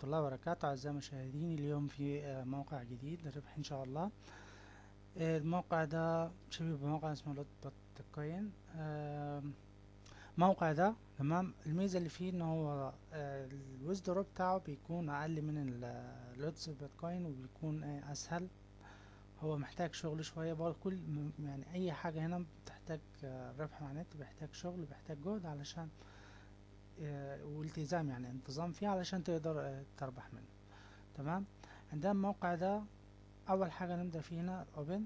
الله وبركاته أعزائي المشاهدين اليوم في آه، موقع جديد للربح إن شاء الله آه، الموقع ده شبيه بموقع اسمه لوت بيتكوين آم، الموقع ده تمام الميزة اللي فيه إن هو الويزدرو بتاعه بيكون أقل من اللوتس بيتكوين وبيكون آه، أسهل هو محتاج شغل شوية برضه كل م- يعني أي حاجة هنا بتحتاج آه، ربح مع النت بيحتاج شغل بيحتاج جهد علشان آه، والتزام يعني انتظام فيه علشان تقدر آه، تربح منه تمام عندنا الموقع ده اول حاجة نبدأ فيه هنا اوبن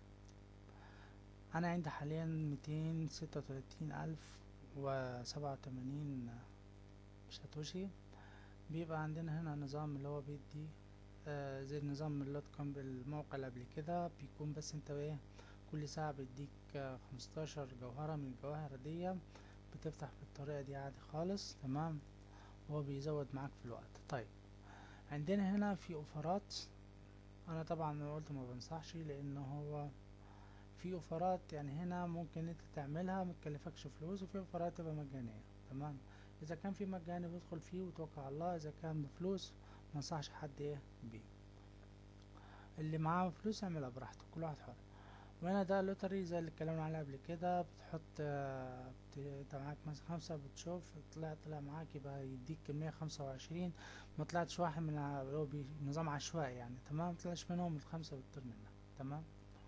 انا عندي حاليا ميتين ستة وتلاتين الف وسبعة وتمانين ساتوشي بيبقى عندنا هنا نظام اللي هو بيدي آه زي النظام اللي كان بالموقع اللي قبل كده بيكون بس انت ايه كل ساعة بيديك آه خمستاشر جوهرة من الجواهر دي بتفتح بالطريقة دي عادي خالص تمام هو بيزود معاك في الوقت طيب عندنا هنا في اوفرات انا طبعا قلت ما بنصحش لان هو في اوفرات يعني هنا ممكن انت تعملها متكلفكش فلوس وفي اوفرات تبقى مجانية تمام اذا كان في مجاني بيدخل فيه وتوكل على الله اذا كان بفلوس ما انصحش حد ايه بيه اللي معاه فلوس يعملها براحته كل واحد حر وهنا ده لوتري زي اللي اتكلمنا عليه قبل كده بتحط آه، بت- انت معاك مثلا خمسة بتشوف طلع طلع معاك يبقى يديك كمية خمسة وعشرين ما طلعتش واحد من ع- اللي هو بي- نظام عشوائي يعني تمام مطلعش منهم الخمسة بتطير منك تمام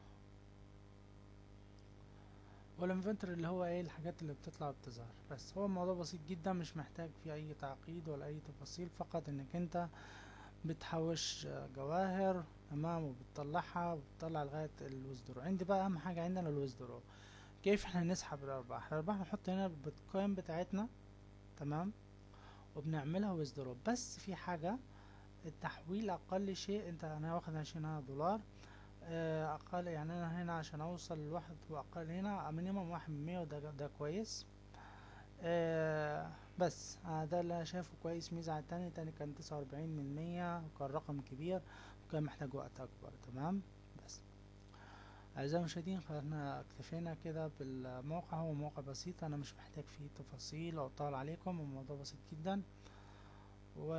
والانفنتوري اللي هو ايه الحاجات اللي بتطلع وبتظهر بس هو الموضوع بسيط جدا مش محتاج فيه اي تعقيد ولا اي تفاصيل فقط انك انت بتحوش آه، جواهر تمام وبتطلعها وبتطلع لغاية الويزدرو عندي بقى اهم حاجة عندنا الويزدرو كيف احنا نسحب الارباح الارباح بنحط هنا البيتكوين بتاعتنا تمام وبنعملها ويزدرو بس في حاجة التحويل اقل شيء انت انا واخد عشرين دولار آه، اقل يعني انا هنا عشان اوصل لواحد واقل هنا مينيمم واحد من مية وده ده كويس آه بس آه ده اللي انا شايفه كويس ميزة على التاني التاني كان تسعة واربعين من مية وكان رقم كبير وكان محتاج وقت اكبر تمام بس أعزائي المشاهدين احنا اكتفينا كده بالموقع هو موقع بسيط أنا مش محتاج فيه تفاصيل أو أطول عليكم الموضوع بسيط جدا و...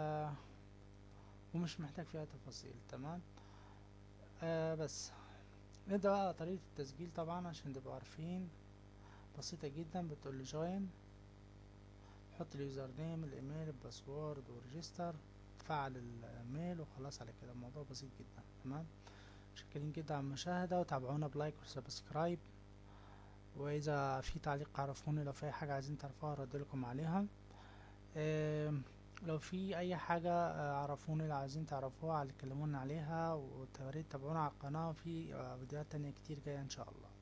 ومش محتاج فيها تفاصيل تمام آه بس نبدأ بقى طريقة التسجيل طبعا عشان تبقوا عارفين بسيطة جدا بتقول لي جوين حط اليوزر نيم الايميل الباسورد وريجستر تفعل الميل وخلاص على كده الموضوع بسيط جدا تمام شكرين جدا على المشاهدة وتابعونا بلايك وسبسكرايب وإذا في تعليق عرفوني لو في أي حاجة عايزين تعرفوها أرد لكم عليها آم، لو في أي حاجة آه، عرفوني لو عايزين تعرفوها على اللي كلمونا عليها وياريت تابعونا على القناة وفي آه، فيديوهات تانية كتير جاية إن شاء الله